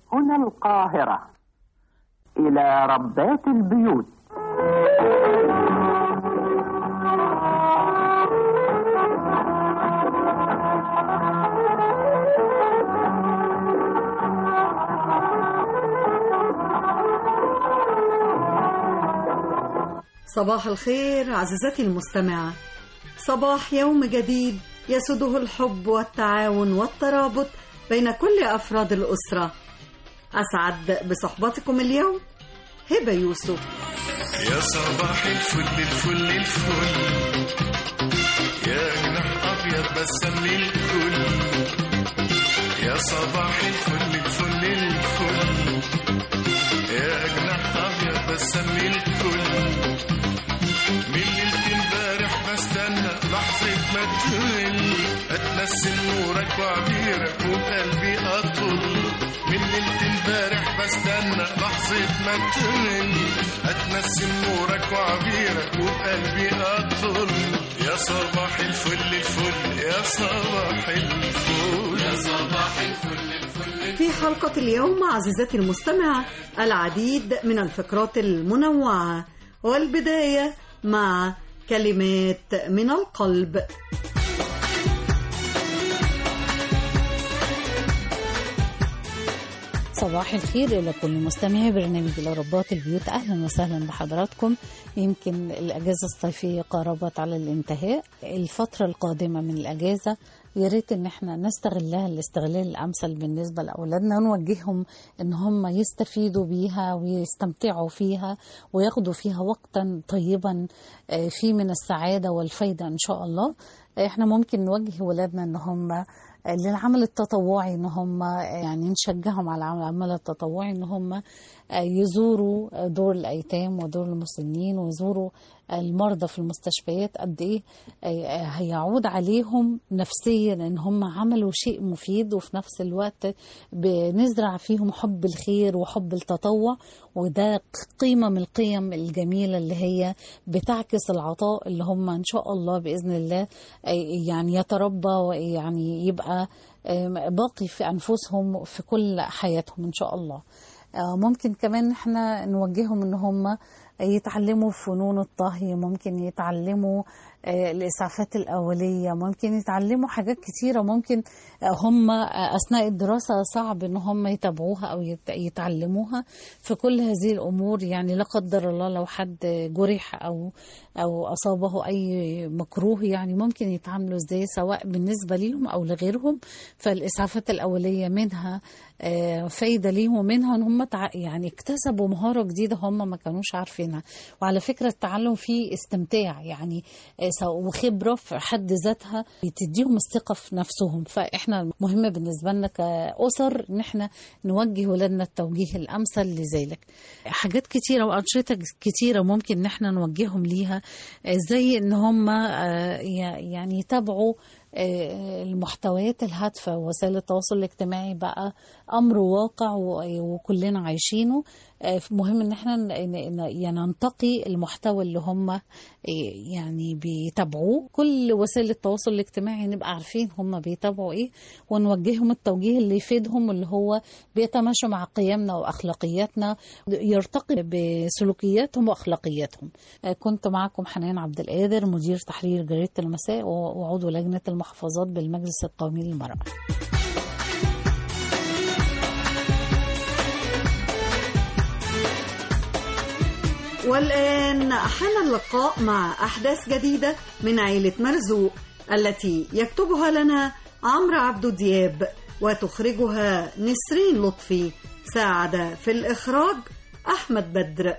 هنا القاهرة إلى ربات البيوت صباح الخير عزيزتي المستمعة صباح يوم جديد يسده الحب والتعاون والترابط بين كل أفراد الأسرة أسعد بصحبتكم اليوم هبة يوسف يا صباح الفل الفل الفل يا جناح ابيض بسم للكل يا صباح الفل الفل الفل يا جناح ابيض بسم للكل من ليلة امبارح بستنى لحظة ما تهل اتنسم نورك وعبيرك وقلبي اطل من ليلة امبارح بستنى لحظة ما تهل اتنسم نورك وعبيرك وقلبي اطل يا صباح الفل الفل يا صباح الفل يا صباح الفل الفل في حلقة اليوم عزيزتي المستمعة العديد من الفقرات المنوعة والبداية مع كلمات من القلب صباح الخير إلى كل مستمعي برنامج لربات البيوت أهلا وسهلا بحضراتكم يمكن الأجازة الصيفية قربت على الانتهاء الفترة القادمة من الأجازة يا ريت ان احنا نستغلها الاستغلال الامثل بالنسبه لاولادنا نوجههم ان هم يستفيدوا بيها ويستمتعوا فيها وياخدوا فيها وقتا طيبا آه، فيه من السعاده والفايده ان شاء الله احنا ممكن نوجه ولادنا ان هم للعمل التطوعي ان هم يعني نشجعهم على العمل التطوعي ان هم يزوروا دور الايتام ودور المسنين ويزوروا المرضى في المستشفيات قد ايه هيعود عليهم نفسيا ان هم عملوا شيء مفيد وفي نفس الوقت بنزرع فيهم حب الخير وحب التطوع وده قيمه من القيم الجميله اللي هي بتعكس العطاء اللي هم ان شاء الله باذن الله يعني يتربى ويعني يبقى باقي في انفسهم في كل حياتهم ان شاء الله ممكن كمان احنا نوجههم ان هم يتعلموا فنون الطهي ممكن يتعلموا الإسعافات الأولية ممكن يتعلموا حاجات كتيرة ممكن هم أثناء الدراسة صعب إن هم يتابعوها أو يتعلموها في كل هذه الأمور يعني لا قدر الله لو حد جرح أو أو أصابه أي مكروه يعني ممكن يتعاملوا إزاي سواء بالنسبة ليهم أو لغيرهم فالإسعافات الأولية منها فايدة ليهم ومنها إن هم يعني اكتسبوا مهارة جديدة هم ما كانوش عارفينها وعلى فكرة التعلم فيه استمتاع يعني وخبره في حد ذاتها بتديهم الثقه في نفسهم فاحنا مهم بالنسبه لنا كاسر ان احنا نوجه ولادنا التوجيه الامثل لذلك حاجات كتيره وانشطه كتيره ممكن ان احنا نوجههم ليها زي ان هم يعني يتابعوا المحتويات الهادفة وسائل التواصل الاجتماعي بقى أمر واقع وكلنا عايشينه مهم ان احنا ننتقي المحتوى اللي هم يعني بيتابعوه كل وسائل التواصل الاجتماعي نبقى عارفين هم بيتابعوا ايه ونوجههم التوجيه اللي يفيدهم اللي هو بيتماشى مع قيمنا واخلاقياتنا يرتقي بسلوكياتهم واخلاقياتهم كنت معكم حنان عبد القادر مدير تحرير جريده المساء وعضو لجنه المحافظات بالمجلس القومي للمراه والآن حان اللقاء مع أحداث جديدة من عيلة مرزوق التي يكتبها لنا عمرو عبد دياب وتخرجها نسرين لطفي ساعد في الإخراج أحمد بدر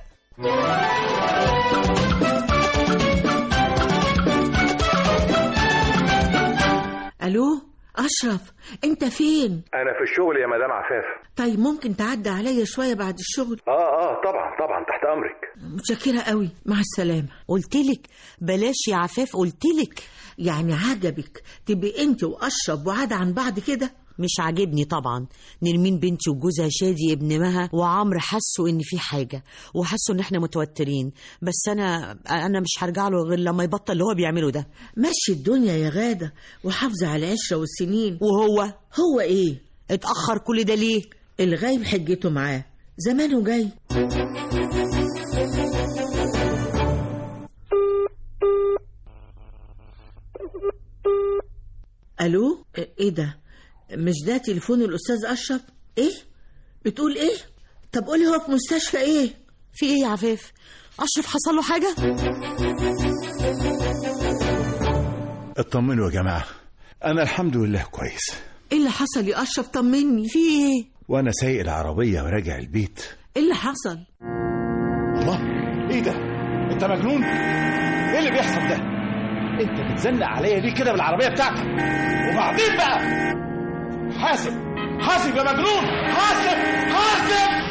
الو اشرف انت فين انا في الشغل يا مدام عفاف طيب ممكن تعدي عليا شويه بعد الشغل اه اه طبعا طبعا تحت امرك متشكره قوي مع السلامه قلتلك بلاش يا عفاف قلتلك يعني عجبك تبقي انت واشرف بعاد عن بعض كده مش عاجبني طبعا نرمين بنتي وجوزها شادي ابن مها وعمرو حسوا ان في حاجه وحسوا ان احنا متوترين بس انا انا مش هرجع له غير لما يبطل اللي هو بيعمله ده مشي الدنيا يا غاده وحافظه على العشره والسنين وهو هو ايه اتاخر كل ده ليه الغايب حجته معاه زمانه جاي الو ايه ده مش ده تليفون الاستاذ اشرف ايه بتقول ايه طب قولي هو في مستشفى ايه في ايه يا عفاف اشرف حصل له حاجه اطمنوا يا جماعة أنا الحمد لله كويس ايه اللي حصل يا اشرف طمني في ايه وأنا سايق العربية وراجع البيت ايه اللي حصل الله إيه ده؟ أنت مجنون؟ إيه اللي بيحصل ده؟ أنت بتزنق عليا ليه كده بالعربية بتاعتك؟ وبعدين بقى حاسب حاسب يا مجنون حاسب حاسب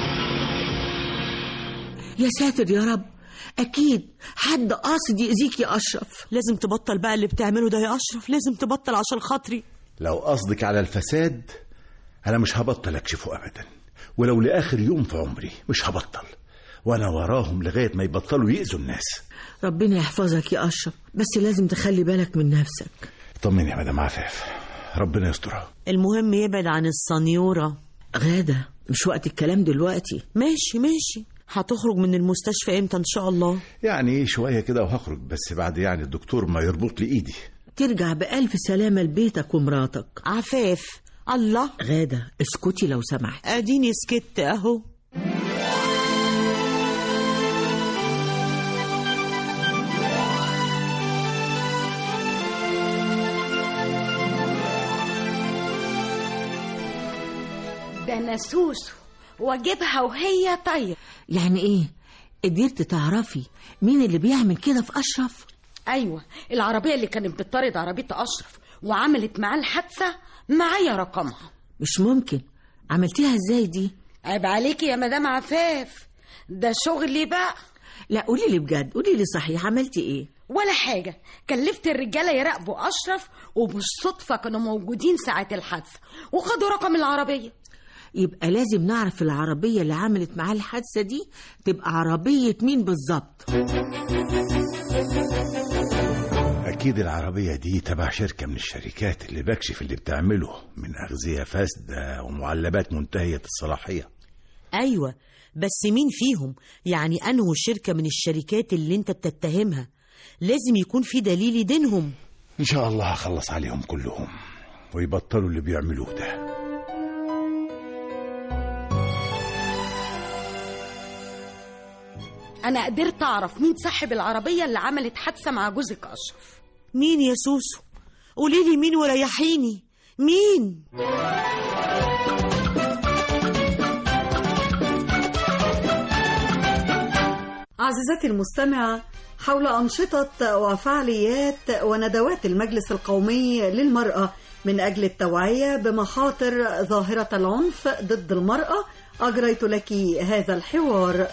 يا ساتر يا رب اكيد حد قاصد يأذيك يا اشرف لازم تبطل بقى اللي بتعمله ده يا اشرف لازم تبطل عشان خاطري لو قصدك على الفساد أنا مش هبطل أكشفه أبدا ولو لآخر يوم في عمري مش هبطل وأنا وراهم لغاية ما يبطلوا يأذوا الناس ربنا يحفظك يا اشرف بس لازم تخلي بالك من نفسك طمني يا مدام عفاف ربنا يسترها المهم يبعد عن السنيوره غادة مش وقت الكلام دلوقتي ماشي ماشي هتخرج من المستشفى امتى ان شاء الله يعني شوية كده وهخرج بس بعد يعني الدكتور ما يربط لي إيدي ترجع بألف سلامة لبيتك ومراتك عفاف الله غادة اسكتي لو سمحت اديني سكت اهو ده انا سوسو واجيبها وهي طايره يعني ايه قدرت تعرفي مين اللي بيعمل كده في أشرف ايوه العربيه اللي كانت بتطارد عربيه اشرف وعملت معاه الحادثه معايا رقمها مش ممكن عملتيها ازاي دي عيب عليكي يا مدام عفاف ده شغلي بقى لا قولي لي بجد قولي لي صحيح عملتي ايه ولا حاجة كلفت الرجالة يراقبوا أشرف وبالصدفة كانوا موجودين ساعة الحادثة وخدوا رقم العربية يبقى لازم نعرف العربية اللي عملت معاه الحادثة دي تبقى عربية مين بالظبط أكيد العربية دي تبع شركة من الشركات اللي بكشف اللي بتعمله من أغذية فاسدة ومعلبات منتهية الصلاحية ايوه بس مين فيهم يعني انه شركه من الشركات اللي انت بتتهمها لازم يكون في دليل يدينهم إن شاء الله هخلص عليهم كلهم ويبطلوا اللي بيعملوه ده أنا قدرت أعرف مين صاحب العربية اللي عملت حادثة مع جوزك أشرف مين يا سوسو قولي لي مين وريحيني مين عزيزتي المستمعة حول أنشطة وفعاليات وندوات المجلس القومي للمرأة من أجل التوعية بمخاطر ظاهرة العنف ضد المرأة أجريت لك هذا الحوار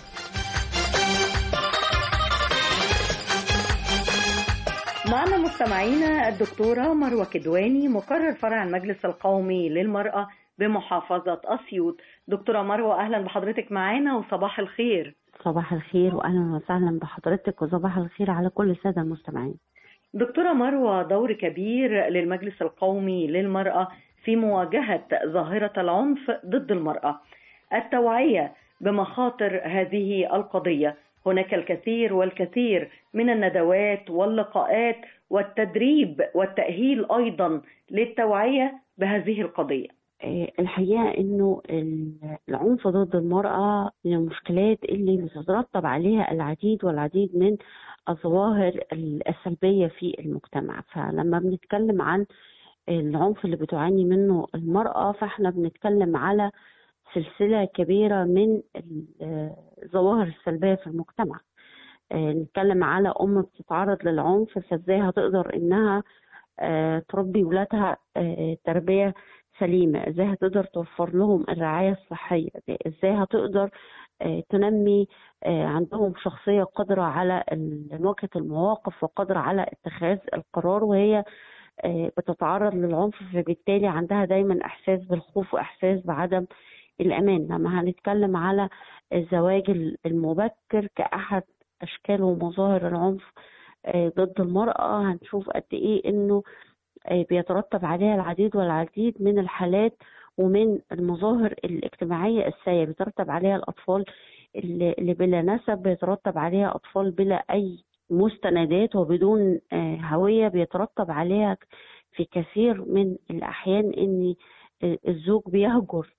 معنا مستمعينا الدكتورة مروة كدواني مقرر فرع المجلس القومي للمرأة بمحافظة أسيوط دكتورة مروة أهلا بحضرتك معانا وصباح الخير صباح الخير واهلا وسهلا بحضرتك وصباح الخير على كل الساده المستمعين. دكتورة مروة دور كبير للمجلس القومي للمرأة في مواجهة ظاهرة العنف ضد المرأة. التوعية بمخاطر هذه القضية، هناك الكثير والكثير من الندوات واللقاءات والتدريب والتأهيل أيضا للتوعية بهذه القضية. آه، الحقيقه انه ال- العنف ضد المراه من المشكلات اللي بتترتب عليها العديد والعديد من الظواهر ال- السلبيه في المجتمع فلما بنتكلم عن العنف اللي بتعاني منه المراه فاحنا بنتكلم على سلسله كبيره من ال- آه، الظواهر السلبيه في المجتمع آه، نتكلم على ام بتتعرض للعنف فازاي هتقدر انها آه، تربي ولادها آه، تربيه سليمة ازاي هتقدر توفر لهم الرعاية الصحية ازاي هتقدر آه، تنمي آه، عندهم شخصية قادرة على ال- مواجهة المواقف وقادرة على اتخاذ القرار وهي آه، بتتعرض للعنف فبالتالي عندها دايما احساس بالخوف واحساس بعدم الامان لما هنتكلم على الزواج ال- المبكر كأحد اشكال ومظاهر العنف آه، ضد المرأة هنشوف قد ايه انه آه، بيترتب عليها العديد والعديد من الحالات ومن المظاهر الاجتماعية السيئة بيترتب عليها الأطفال اللي اللي بلا نسب بيترتب عليها أطفال بلا أي مستندات وبدون آه، هوية بيترتب عليها في كثير من الأحيان إن الزوج بيهجر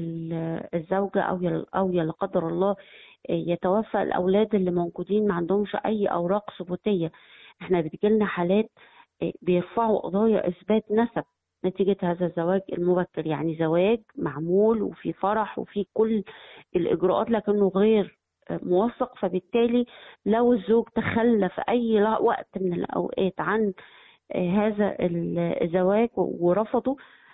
ال- الزوجة أو يل- أو لا قدر الله يتوفى الأولاد اللي موجودين ما عندهمش أي أوراق ثبوتية احنا بتجيلنا حالات بيرفعوا قضايا إثبات نسب نتيجة هذا الزواج المبكر يعني زواج معمول وفي فرح وفي كل الإجراءات لكنه غير موثق فبالتالي لو الزوج تخلى في أي لا- وقت من الأوقات عن هذا الزواج ورفضه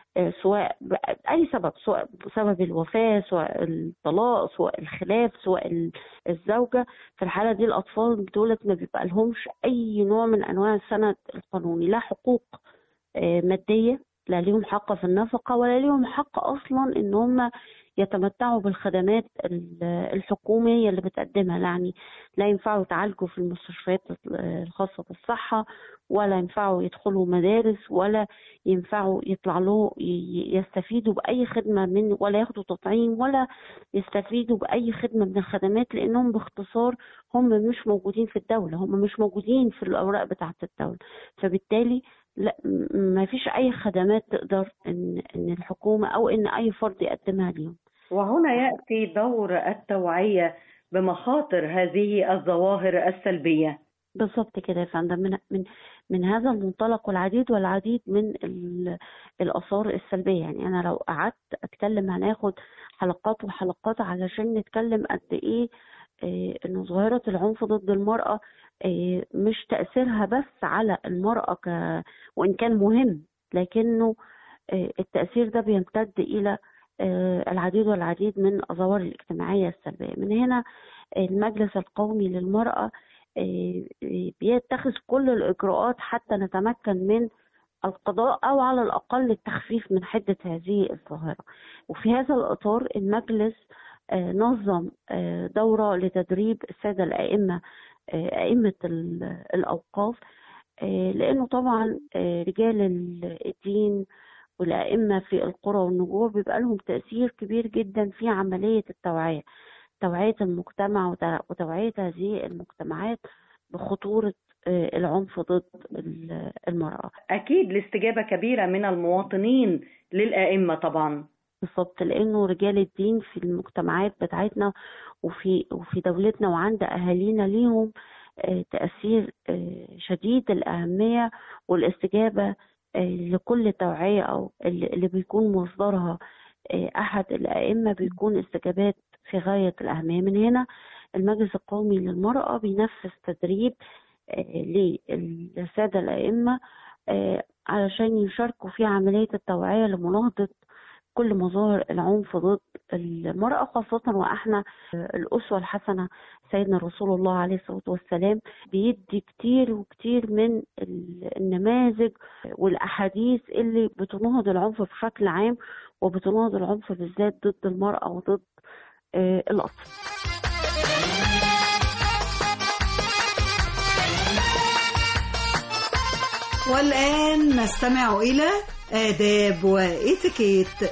سواء بأي سبب سواء بسبب الوفاة سواء الطلاق سواء الخلاف سواء ال- الزوجة في الحالة دي الأطفال دولت ما بيبقى لهمش أي نوع من أنواع السند القانوني لا حقوق آه، مادية لا ليهم حق في النفقة ولا ليهم حق أصلا إن هم يتمتعوا بالخدمات ال- الحكومية اللي بتقدمها يعني لا ينفعوا يتعالجوا في المستشفيات الخاصة بالصحة ولا ينفعوا يدخلوا مدارس ولا ينفعوا يطلع له ي- يستفيدوا بأي خدمة من ولا ياخدوا تطعيم ولا يستفيدوا بأي خدمة من الخدمات لأنهم باختصار هم مش موجودين في الدولة هم مش موجودين في الأوراق بتاعة الدولة فبالتالي لا م- ما فيش أي خدمات تقدر إن إن الحكومة أو إن أي فرد يقدمها ليهم وهنا يأتي دور التوعية بمخاطر هذه الظواهر السلبية بالظبط كده يا فندم من من من هذا المنطلق والعديد والعديد من ال- الآثار السلبية يعني أنا لو قعدت أتكلم هناخد حلقات وحلقات علشان نتكلم قد إيه آه، إن ظاهرة العنف ضد المرأة آه، مش تأثيرها بس على المرأة ك وإن كان مهم لكنه آه، التأثير ده بيمتد إلى آه، العديد والعديد من الظواهر الاجتماعية السلبية من هنا المجلس القومي للمرأة آه، آه، بيتخذ كل الإجراءات حتى نتمكن من القضاء أو على الأقل التخفيف من حدة هذه الظاهرة وفي هذا الإطار المجلس آه، نظم آه، دورة لتدريب السادة الأئمة آه، أئمة ال- الأوقاف آه، لأنه طبعا آه، رجال ال- الدين والأئمة في القرى والنجوع بيبقى لهم تأثير كبير جدا في عملية التوعية توعية المجتمع وت- وتوعية هذه المجتمعات بخطورة آه، العنف ضد ال- المرأة أكيد الاستجابة كبيرة من المواطنين للأئمة طبعا بالظبط لأنه رجال الدين في المجتمعات بتاعتنا وفي وفي دولتنا وعند أهالينا ليهم آه، تأثير آه، شديد الأهمية والاستجابة آه، لكل توعية أو اللي اللي بيكون مصدرها آه، أحد الأئمة بيكون استجابات في غاية الأهمية من هنا المجلس القومي للمرأة بينفذ تدريب آه، للسادة الأئمة آه، علشان يشاركوا في عملية التوعية لمناهضة كل مظاهر العنف ضد المرأة خاصة وإحنا الأسوة الحسنة سيدنا رسول الله عليه الصلاة والسلام بيدي كتير وكتير من ال- النماذج والأحاديث اللي بتناهض العنف بشكل عام وبتناهض العنف بالذات ضد المرأة وضد آه، الأطفال والآن نستمع إلى آداب وإتيكيت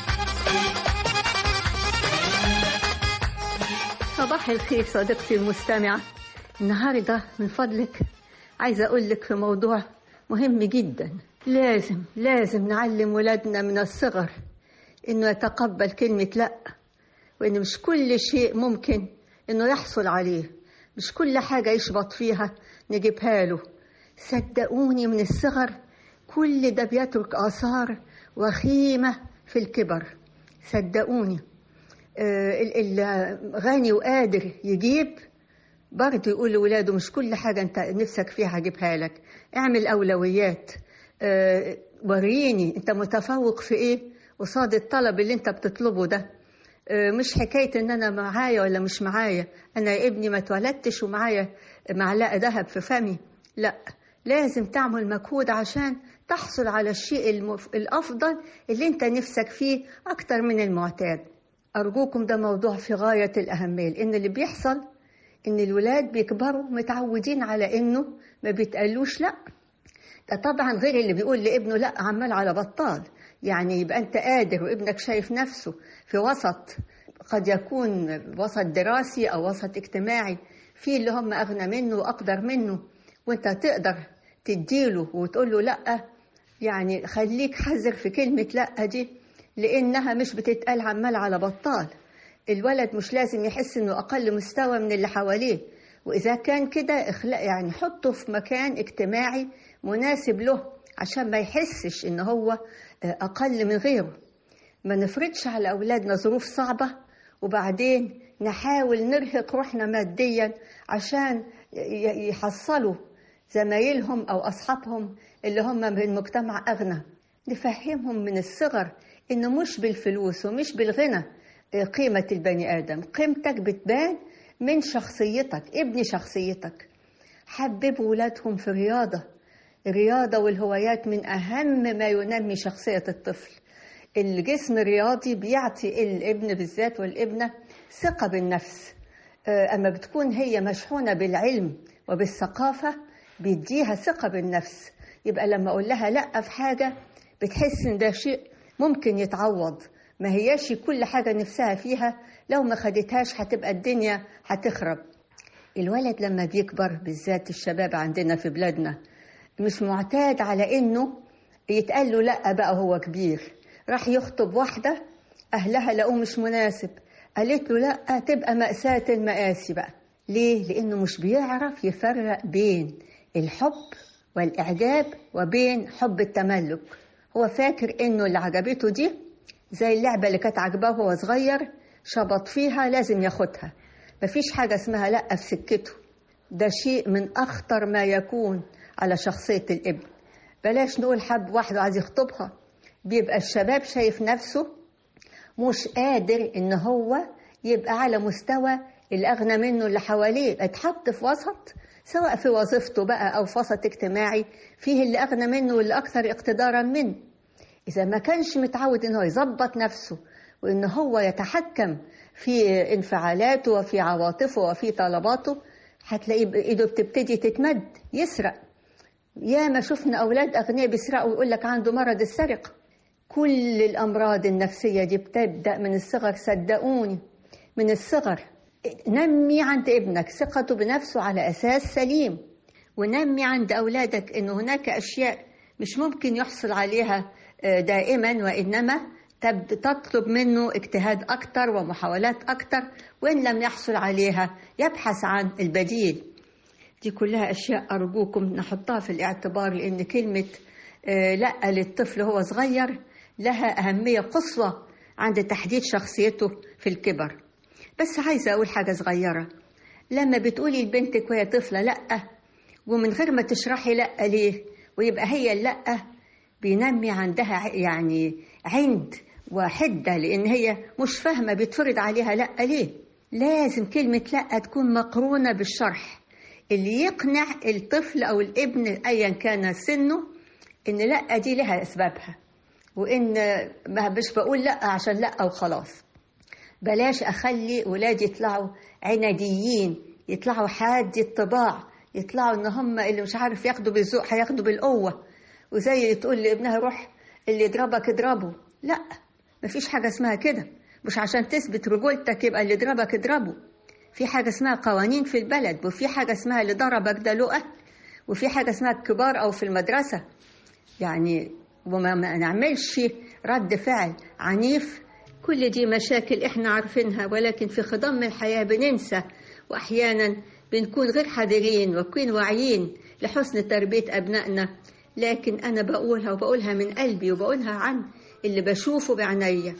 صباح الخير صديقتي المستمعة النهاردة من فضلك عايزة أقول لك في موضوع مهم جدا لازم لازم نعلم ولادنا من الصغر إنه يتقبل كلمة لأ وإن مش كل شيء ممكن إنه يحصل عليه مش كل حاجة يشبط فيها نجيبها له صدقوني من الصغر كل ده بيترك آثار وخيمة في الكبر صدقوني آه، ال- الغني وقادر يجيب برضه يقول لولاده مش كل حاجة أنت نفسك فيها هجيبها لك اعمل أولويات آه، وريني أنت متفوق في إيه قصاد الطلب اللي أنت بتطلبه ده آه، مش حكاية إن أنا معايا ولا مش معايا أنا يا ابني ما اتولدتش ومعايا معلقة ذهب في فمي لا لازم تعمل مجهود عشان تحصل على الشيء المف... الأفضل اللي أنت نفسك فيه أكتر من المعتاد أرجوكم ده موضوع في غاية الأهمية لأن اللي بيحصل إن الولاد بيكبروا متعودين على إنه ما بيتقالوش لأ ده طبعا غير اللي بيقول لابنه لأ عمال على بطال يعني يبقى أنت قادر وابنك شايف نفسه في وسط قد يكون وسط دراسي أو وسط اجتماعي في اللي هم أغنى منه وأقدر منه وأنت تقدر تديله وتقول له لأ يعني خليك حذر في كلمة لأ دي لأنها مش بتتقال عمال على بطال الولد مش لازم يحس إنه أقل مستوى من اللي حواليه وإذا كان كده اخلق يعني حطه في مكان اجتماعي مناسب له عشان ما يحسش إن هو أقل من غيره ما نفرضش على أولادنا ظروف صعبة وبعدين نحاول نرهق روحنا ماديا عشان يحصلوا زمايلهم أو أصحابهم اللي هم من المجتمع أغنى نفهمهم من الصغر إنه مش بالفلوس ومش بالغنى قيمة البني آدم قيمتك بتبان من شخصيتك ابني شخصيتك حببوا ولادهم في الرياضة الرياضة والهوايات من أهم ما ينمي شخصية الطفل الجسم الرياضي بيعطي الابن بالذات والابنة ثقة بالنفس أما بتكون هي مشحونة بالعلم وبالثقافة بيديها ثقة بالنفس يبقى لما أقول لها لأ في حاجة بتحس إن ده شيء ممكن يتعوض ما هياش كل حاجة نفسها فيها لو ما خدتهاش هتبقى الدنيا هتخرب الولد لما بيكبر بالذات الشباب عندنا في بلادنا مش معتاد على إنه يتقال له لأ بقى هو كبير راح يخطب واحدة أهلها لقوه مش مناسب قالت له لأ تبقى مأساة المآسي بقى ليه؟ لأنه مش بيعرف يفرق بين الحب والإعجاب وبين حب التملك هو فاكر إنه اللي عجبته دي زي اللعبة اللي كانت عاجباه وهو صغير شبط فيها لازم ياخدها مفيش حاجة اسمها لأ في سكته ده شيء من أخطر ما يكون على شخصية الابن بلاش نقول حب واحدة عايز يخطبها بيبقى الشباب شايف نفسه مش قادر ان هو يبقى على مستوى الاغنى منه اللي حواليه اتحط في وسط سواء في وظيفته بقى او في وسط اجتماعي فيه اللي اغنى منه واللي اكثر اقتدارا منه اذا ما كانش متعود ان هو يظبط نفسه وان هو يتحكم في انفعالاته وفي عواطفه وفي طلباته هتلاقيه ايده بتبتدي تتمد يسرق ياما شفنا اولاد اغنياء بيسرقوا ويقول لك عنده مرض السرقه كل الأمراض النفسية دي بتبدأ من الصغر صدقوني من الصغر نمي عند ابنك ثقته بنفسه على أساس سليم ونمي عند أولادك أن هناك أشياء مش ممكن يحصل عليها دائما وإنما تطلب منه اجتهاد أكتر ومحاولات أكتر وإن لم يحصل عليها يبحث عن البديل دي كلها أشياء أرجوكم نحطها في الاعتبار لأن كلمة لا للطفل هو صغير لها أهمية قصوى عند تحديد شخصيته في الكبر بس عايزة أقول حاجة صغيرة لما بتقولي لبنتك وهي طفلة لأ ومن غير ما تشرحي لأ ليه ويبقى هي اللأ بينمي عندها يعني عند وحدة لأن هي مش فاهمة بيتفرض عليها لأ ليه لازم كلمة لأ تكون مقرونة بالشرح اللي يقنع الطفل أو الابن أيا كان سنه إن لأ دي لها أسبابها وإن ما مش بقول لأ عشان لأ وخلاص بلاش أخلي ولادي يطلعوا عناديين يطلعوا حادي الطباع يطلعوا إن هم اللي مش عارف ياخدوا بالذوق هياخدوا بالقوة وزي تقول لابنها روح اللي يضربك اضربه لأ مفيش حاجة اسمها كده مش عشان تثبت رجولتك يبقى اللي يضربك اضربه في حاجة اسمها قوانين في البلد وفي حاجة اسمها اللي ضربك ده لقى وفي حاجة اسمها الكبار أو في المدرسة يعني وما ما نعملش رد فعل عنيف كل دي مشاكل احنا عارفينها ولكن في خضم الحياة بننسى وأحيانا بنكون غير حذرين وكون واعيين لحسن تربية أبنائنا لكن أنا بقولها وبقولها من قلبي وبقولها عن اللي بشوفه بعينيا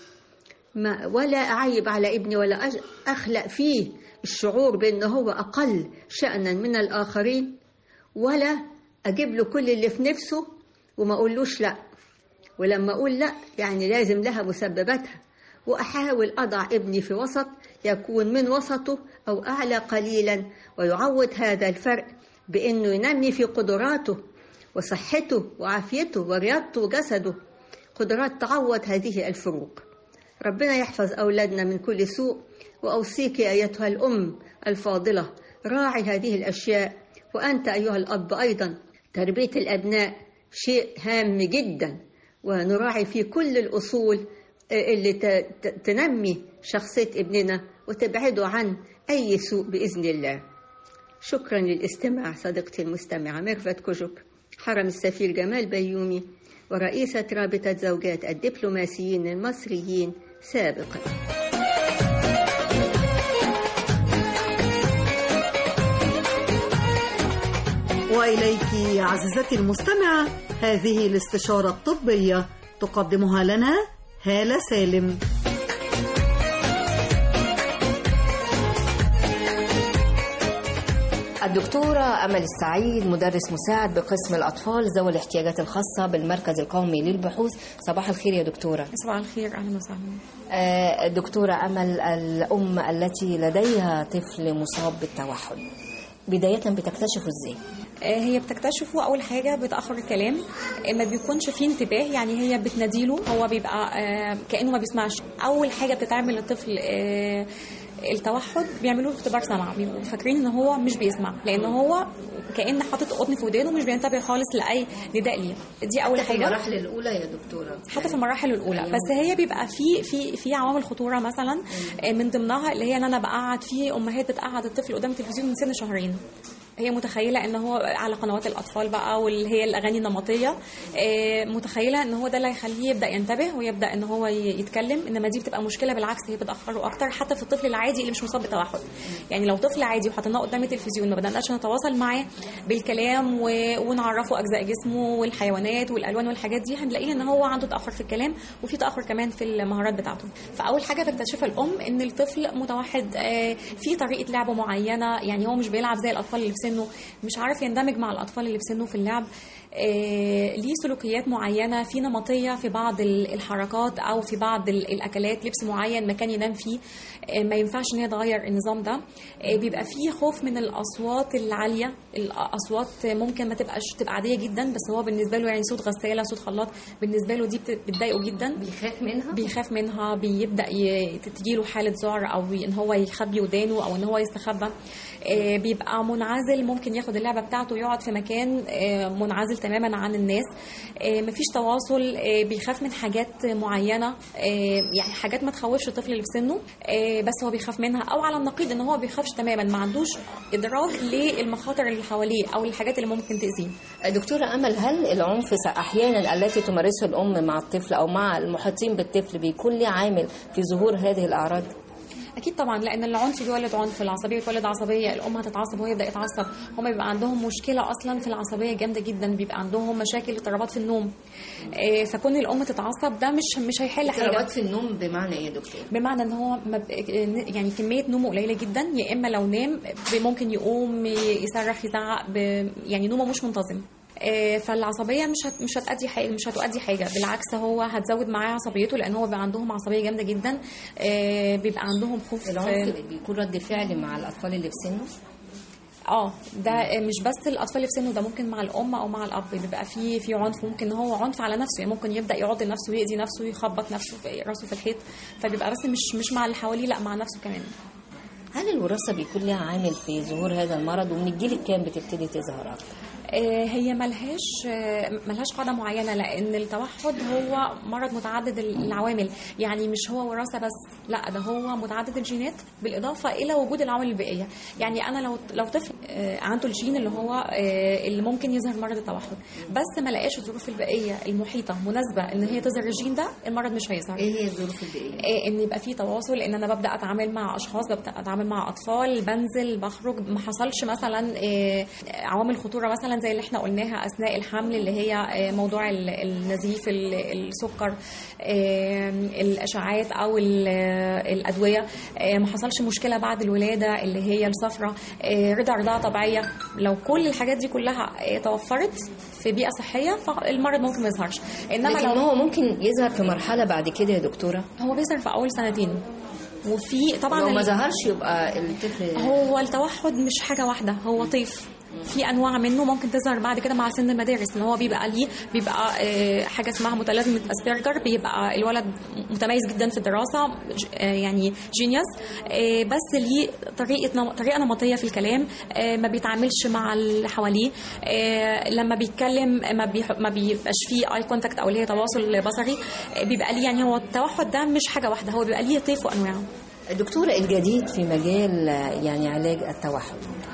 ما ولا أعيب على ابني ولا أخلق فيه الشعور بأنه هو أقل شأنا من الآخرين ولا أجيب له كل اللي في نفسه وما أقولوش لأ ولما أقول لأ يعني لازم لها مسبباتها وأحاول أضع ابني في وسط يكون من وسطه أو أعلى قليلا ويعوض هذا الفرق بأنه ينمي في قدراته وصحته وعافيته ورياضته وجسده قدرات تعوض هذه الفروق ربنا يحفظ أولادنا من كل سوء وأوصيك أيتها الأم الفاضلة راعي هذه الأشياء وأنت أيها الأب أيضا تربية الأبناء شيء هام جدا ونراعي فيه كل الأصول اللي ت- ت- تنمي شخصية ابننا وتبعده عن أي سوء بإذن الله شكرا للاستماع صديقتي المستمعة ميرفت كوجوك حرم السفير جمال بيومي ورئيسة رابطة زوجات الدبلوماسيين المصريين سابقا وإليك عزيزتي المستمعة هذه الاستشارة الطبية تقدمها لنا هالة سالم الدكتورة أمل السعيد مدرس مساعد بقسم الأطفال ذوي الاحتياجات الخاصة بالمركز القومي للبحوث صباح الخير يا دكتورة صباح الخير اهلا وسهلا آه، دكتورة أمل الأم التي لديها طفل مصاب بالتوحد بداية بتكتشفه ازاي؟ آه، هي بتكتشفه اول حاجه بتاخر الكلام آه، ما بيكونش فيه انتباه يعني هي بتناديله هو بيبقى آه، كانه ما بيسمعش اول حاجه بتتعمل للطفل آه، التوحد بيعملوا له اختبار سمع بيبقوا فاكرين ان هو مش بيسمع لان هو كان حاطط قطن في ودانه مش بينتبه خالص لاي نداء ليه دي اول حتى في حاجه المراحل الأولى يا دكتورة حتى في المراحل الاولى أيوة. بس هي بيبقى في في في عوامل خطوره مثلا آه، من ضمنها اللي هي ان انا بقعد في امهات بتقعد الطفل قدام التلفزيون من سن شهرين هي متخيله ان هو على قنوات الاطفال بقى واللي هي الاغاني النمطيه آه، متخيله ان هو ده اللي هيخليه يبدا ينتبه ويبدا ان هو ي- يتكلم انما دي بتبقى مشكله بالعكس هي بتاخره اكتر حتى في الطفل العادي اللي مش مصاب بتوحد يعني لو طفل عادي وحطيناه قدام التلفزيون ما بدأناش نتواصل معاه بالكلام و... ونعرفه اجزاء جسمه والحيوانات والالوان والحاجات دي هنلاقيه ان هو عنده تاخر في الكلام وفي تاخر كمان في المهارات بتاعته فاول حاجه بتكتشفها الام ان الطفل متوحد آه، في طريقه لعب معينه يعني هو مش بيلعب زي الاطفال اللي في سنه مش عارف يندمج مع الاطفال اللي في سنه في اللعب آه، ليه سلوكيات معينه في نمطيه في بعض ال- الحركات او في بعض ال- الاكلات لبس معين مكان ينام فيه آه، ما ينفعش ان هي تغير النظام ده آه، بيبقى فيه خوف من الاصوات العاليه الاصوات ممكن ما تبقاش تبقى عاديه جدا بس هو بالنسبه له يعني صوت غساله صوت خلاط بالنسبه له دي بت- بتضايقه جدا بيخاف منها بيخاف منها بيبدا ي- تجيله حاله ذعر او ان هو يخبي ودانه او ان هو يستخبى آه، بيبقى منعزل ممكن ياخد اللعبه بتاعته ويقعد في مكان آه، منعزل تماما عن الناس آه، مفيش تواصل آه، بيخاف من حاجات معينه آه، يعني حاجات ما تخوفش الطفل اللي في سنه آه، بس هو بيخاف منها او على النقيض ان هو بيخافش تماما ما عندوش ادراك للمخاطر اللي حواليه او الحاجات اللي ممكن تاذيه دكتورة أمل هل العنف س- أحيانا التي تمارسه الأم مع الطفل أو مع المحيطين بالطفل بيكون ليه عامل في ظهور هذه الأعراض؟ اكيد طبعا لان العنف بيولد عنف العصبيه بتولد عصبيه الام هتتعصب وهو يبدا يتعصب هما بيبقى عندهم مشكله اصلا في العصبيه جامده جدا بيبقى عندهم مشاكل اضطرابات في النوم آه، فكون الام تتعصب ده مش مش هيحل حاجه اضطرابات في النوم بمعنى إيه يا دكتور؟ بمعنى ان هو ما ب- يعني كميه نومه قليله جدا يا اما لو نام ب- ممكن يقوم يصرخ يزعق ب- يعني نومه مش منتظم آه، فالعصبيه مش هت مش هتأدي حاجه مش هتؤدي حاجه بالعكس هو هتزود معاه عصبيته لان هو بيبقى عندهم عصبيه جامده جدا آه، بيبقى عندهم خوف العنف بيكون رد فعل مع الأطفال اللي في سنه؟ اه ده مش بس الاطفال اللي في سنه ده ممكن مع الام او مع الاب بيبقى في في عنف ممكن هو عنف على نفسه يعني ممكن يبدا يعض نفسه ويأذي نفسه ويخبط نفسه في راسه في الحيط فبيبقى بس مش مش مع اللي حواليه لا مع نفسه كمان هل الوراثة بيكون لها عامل في ظهور هذا المرض ومن الجيل الكام بتبتدي تظهر أكتر؟ آه، هي ملهاش آه، ملهاش قاعده معينه لان التوحد هو مرض متعدد العوامل يعني مش هو وراثه بس لا ده هو متعدد الجينات بالاضافه الى وجود العوامل البيئيه يعني انا لو لو طفل آه، عنده الجين اللي هو آه، اللي ممكن يظهر مرض التوحد بس ما لقاش الظروف البيئيه المحيطه مناسبه ان هي تظهر الجين ده المرض مش هيظهر إيه هي الظروف البيئية؟ آه، ان يبقى في تواصل ان انا ببدا اتعامل مع اشخاص ببدا اتعامل مع اطفال بنزل بخرج ما حصلش مثلا آه، عوامل خطوره مثلا زي اللي احنا قلناها اثناء الحمل اللي هي آه، موضوع ال- النزيف ال- السكر آه، الاشعاعات او ال- آه، الادويه آه، ما حصلش مشكله بعد الولاده اللي هي الصفرة آه، رضا رضاعه طبيعيه لو كل الحاجات دي كلها آه، توفرت في بيئه صحيه فالمرض ممكن ما يظهرش لكن هو ممكن يظهر في مرحلة بعد كده يا دكتورة؟ هو بيظهر في اول سنتين وفي طبعا لو ما ال- ظهرش يبقى الطفل هو التوحد مش حاجه واحده هو طيف في انواع منه ممكن تظهر بعد كده مع سن المدارس ان هو بيبقى ليه بيبقى آه، حاجه اسمها متلازمه اسبرجر بيبقى الولد متميز جدا في الدراسه ج- آه، يعني جينيوس بس ليه طريقه نم- طريقه نمطيه في الكلام آه، ما بيتعاملش مع اللي حواليه آه، لما بيتكلم ما بيح- ما بيبقاش فيه اي كونتاكت او اللي هي تواصل بصري آه، بيبقى ليه يعني هو التوحد ده مش حاجه واحده هو بيبقى ليه طيف وانواع دكتورة الجديد في مجال آه، يعني علاج التوحد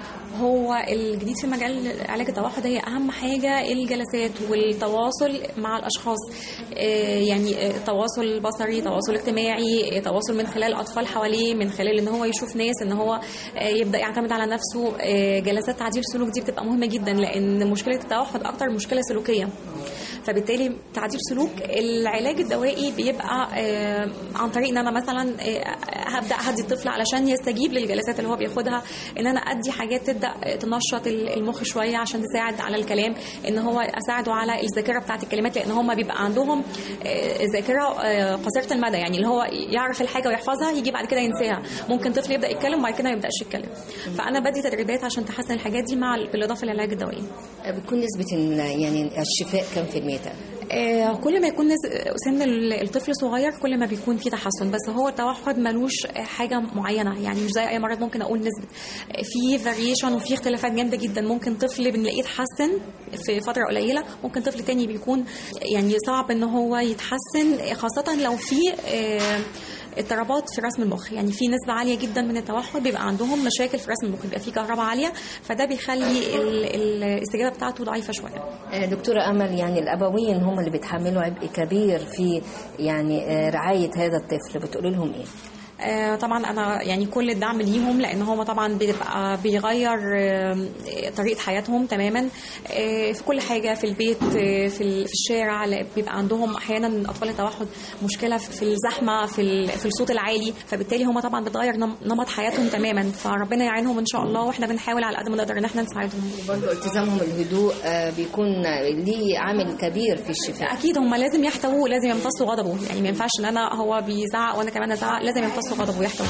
هو الجديد في مجال علاج التوحد هي اهم حاجه الجلسات والتواصل مع الاشخاص آه، يعني آه، تواصل بصري تواصل اجتماعي آه، تواصل من خلال اطفال حواليه من خلال ان هو يشوف ناس ان هو آه، يبدا يعتمد على نفسه آه، جلسات تعديل سلوك دي بتبقى مهمه جدا لان مشكله التوحد اكتر مشكله سلوكيه فبالتالي تعديل سلوك العلاج الدوائي بيبقى آه، عن طريق ان انا مثلا آه، هبدا اهدي الطفل علشان يستجيب للجلسات اللي هو بياخدها ان انا ادي حاجات تبدا تنشط المخ شويه عشان تساعد على الكلام ان هو اساعده على الذاكره بتاعه الكلمات لان هم بيبقى عندهم آه، ذاكره آه، قصيره المدى يعني اللي هو يعرف الحاجه ويحفظها يجي بعد كده ينساها ممكن طفل يبدا يتكلم وبعد كده ما يبداش يتكلم فانا بدي تدريبات عشان تحسن الحاجات دي مع بالاضافه للعلاج الدوائي بتكون نسبة ال- يعني الشفاء كم في المية آه، كل ما يكون نز- سن ال- الطفل صغير كل ما بيكون في تحسن بس هو التوحد ملوش حاجه معينه يعني مش زي اي مرض ممكن اقول نسبه آه، في فاريشن وفي اختلافات جامده جدا ممكن طفل بنلاقيه اتحسن في فتره قليله ممكن طفل تاني بيكون يعني صعب ان هو يتحسن خاصه لو في آه، اضطرابات في رسم المخ يعني في نسبة عالية جدا من التوحد بيبقى عندهم مشاكل في رسم المخ بيبقى في كهرباء عالية فده بيخلي ال- ال- الاستجابة بتاعته ضعيفة شوية آه، دكتورة أمل يعني الأبوين هم اللي بيتحملوا عبء كبير في يعني آه، رعاية هذا الطفل بتقولي لهم إيه؟ آه، طبعا انا يعني كل الدعم ليهم لان هم طبعا بيبقى بيغير آه، طريقه حياتهم تماما آه، في كل حاجه في البيت آه، في ال- في الشارع لا، بيبقى عندهم احيانا اطفال التوحد مشكله في الزحمه في ال- في الصوت العالي فبالتالي هم طبعا بتغير نم- نمط حياتهم تماما فربنا يعينهم ان شاء الله واحنا بنحاول على قد ما نقدر ان احنا نساعدهم برضه التزامهم الهدوء آه، بيكون ليه عامل كبير في الشفاء اكيد هم لازم يحتووا ولازم يمتصوا غضبه يعني ما ينفعش ان انا هو بيزعق وانا كمان ازعق لازم يمتصوا غضبه ويحتووا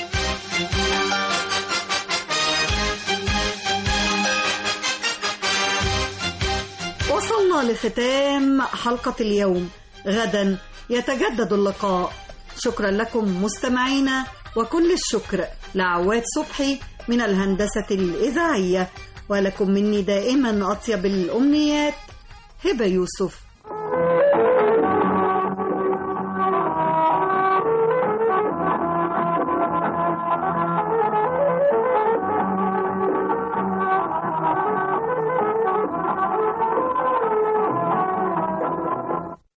وصلنا لختام حلقة اليوم غدا يتجدد اللقاء شكرا لكم مستمعينا وكل الشكر لعواد صبحي من الهندسة الإذاعية ولكم مني دائما أطيب الأمنيات هبة يوسف